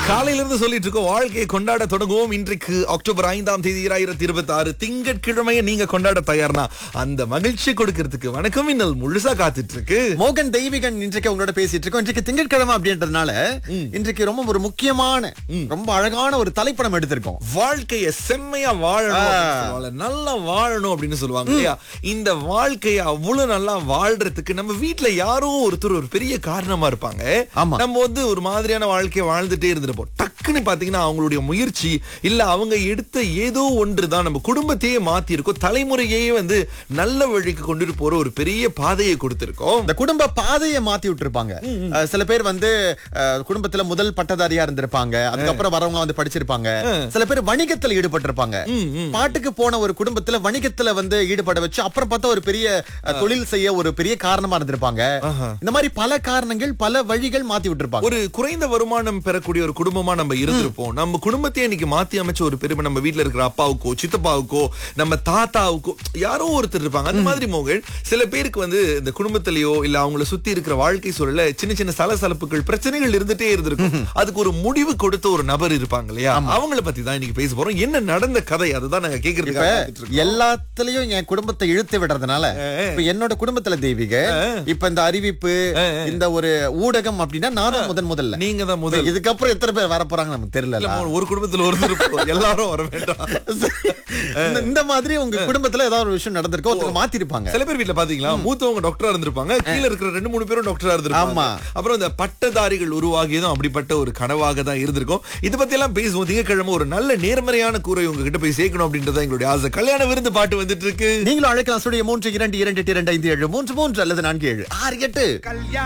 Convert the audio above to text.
காலையில இருந்து சொல்லிட்டு இருக்கோம் வாழ்க்கையை கொண்டாட தொடங்குவோம் இன்றைக்கு அக்டோபர் ஐந்தாம் தேதி இரண்டாயிரத்தி இருபத்தி ஆறு திங்கட்கிழமையை நீங்க கொண்டாட தயார்னா அந்த மகிழ்ச்சி கொடுக்கறதுக்கு வணக்கம் இன்னல் முழுசா காத்துட்டு இருக்கு மோகன் தெய்வீகன் இன்றைக்கு உங்களோட பேசிட்டு இருக்கோம் இன்றைக்கு திங்கட்கிழமை அப்படின்றதுனால இன்றைக்கு ரொம்ப ஒரு முக்கியமான ரொம்ப அழகான ஒரு தலைப்படம் எடுத்திருக்கோம் வாழ்க்கைய செம்மையா வாழணும் அப்படின்னு சொல்லுவாங்கல்ல. நல்லா வாழணும் அப்படின்னு சொல்லுவாங்க இல்லையா இந்த வாழ்க்கைய அவ்வளவு நல்லா வாழ்றதுக்கு நம்ம வீட்ல யாரோ ஒருத்தர் ஒரு பெரிய காரணமா இருப்பாங்க ஆமா. நம்ம வந்து ஒரு மாதிரியான வாழ்க்கைய வாழ்ந்துட்டே இருந்திருப்போம் டக்குன்னு பாத்தீங்கன்னா அவங்களுடைய முயற்சி இல்ல அவங்க எடுத்த ஏதோ ஒன்றுதான் நம்ம குடும்பத்தையே மாத்தி இருக்கோம் தலைமுறையே வந்து நல்ல வழிக்கு கொண்டுட்டு போற ஒரு பெரிய பாதையை கொடுத்திருக்கோம் இந்த குடும்ப பாதையை மாத்தி விட்டுருப்பாங்க அஹ், சில பேர் வந்து அஹ், குடும்பத்துல முதல் பட்டதாரியா இருந்திருப்பாங்க அதுக்கப்புறம் வரவங்க வந்து படிச்சிருப்பாங்க சில பேர் வணிகத்துல ஈடுபட்டிருப்பாங்க பாட்டுக்கு போன ஒரு குடும்பத்துல வணிகத்துல வந்து ஈடுபட வச்சு அப்புறம் பார்த்தா ஒரு பெரிய அஹ், தொழில் செய்ய ஒரு பெரிய காரணமா இருந்திருப்பாங்க இந்த மாதிரி பல காரணங்கள் பல வழிகள் மாத்தி விட்டுருப்பாங்க ஒரு குறைந்த வருமானம் பெறக்கூடிய ஒரு குடும்பமா நம்ம இருந்திருப்போம் நம்ம குடும்பத்தையே இன்னைக்கு மாத்தி அமைச்ச ஒரு பெருமை நம்ம வீட்ல இருக்கிற அப்பாவுக்கோ சித்தப்பாவுக்கோ நம்ம தாத்தாவுக்கோ யாரோ ஒருத்தர் இருப்பாங்க அந்த மாதிரி மோகன் சில பேருக்கு வந்து இந்த குடும்பத்திலயோ இல்ல அவங்கள சுத்தி இருக்கிற வாழ்க்கை சூழல்ல சின்ன சின்ன சலசலப்புகள் பிரச்சனைகள் இருந்துட்டே இருந்திருக்கும் அதுக்கு ஒரு முடிவு கொடுத்த ஒரு நபர் இருப்பாங்க இல்லையா அவங்கள பத்தி தான் இன்னைக்கு பேச போறோம் என்ன நடந்த கதை அதுதான் நாங்க இப்ப கேக்குறதுக்காக காத்துட்டு இருக்கோம். எல்லாத்துலயும் என் குடும்பத்தை இழுத்து விடுறதுனால இப்ப என்னோட குடும்பத்துல தெய்வீக இப்ப இந்த அறிவிப்பு இந்த ஒரு ஊடகம் அப்படின்னா நான் தான் முதன் முதல்ல நீங்க தான் முதல் இதுக்கப்புறம் எத்தனை பேர் வர போறாங்க நமக்கு தெரியல இல்ல, ஒரு குடும்பத்துல ஒருத்தர் இருப்போம். எல்லாரும் வர வேண்டாம் இந்த- இந்த மாதிரி உங்க குடும்பத்துல ஏதாவது ஒரு விஷயம் நடந்திருக்கு ஒருத்தர் மாத்திருப்பாங்க சில பேர் வீட்ல பாத்தீங்களா மூத்தவங்க டாக்டரா இருந்திருப்பாங்க கீழ இருக்கிற ரெண்டு மூணு பேரும் டாக்டரா இருந்திருப்பாங்க ஆமா. அப்புறம் இந்த பட்டதாரிகள் உருவாகியதும் அப்படிப்பட்ட ஒரு கனவாக தான் இருந்திருக்கும் இத பத்தி எல்லாம் பேசுவோம் திங்கக்கிழமை ஒரு நல்ல நேர்மறையான கூரை உங்ககிட்ட போய் சேர்க்கணும் அப்படின்றத எங்களுடைய ஆசை கல்யாண விருந்து பாட்டு வந்துட்டு இருக்கு நீங்களும் அழைக்கலாம் ஸ்டுடியோ மூன்று இரண்டு இரண்டு எட்டு இரண்டு ஐந்து ஏழு மூன்று மூன்று அல்லது நான்கு ஏழு ஆறு எட்டு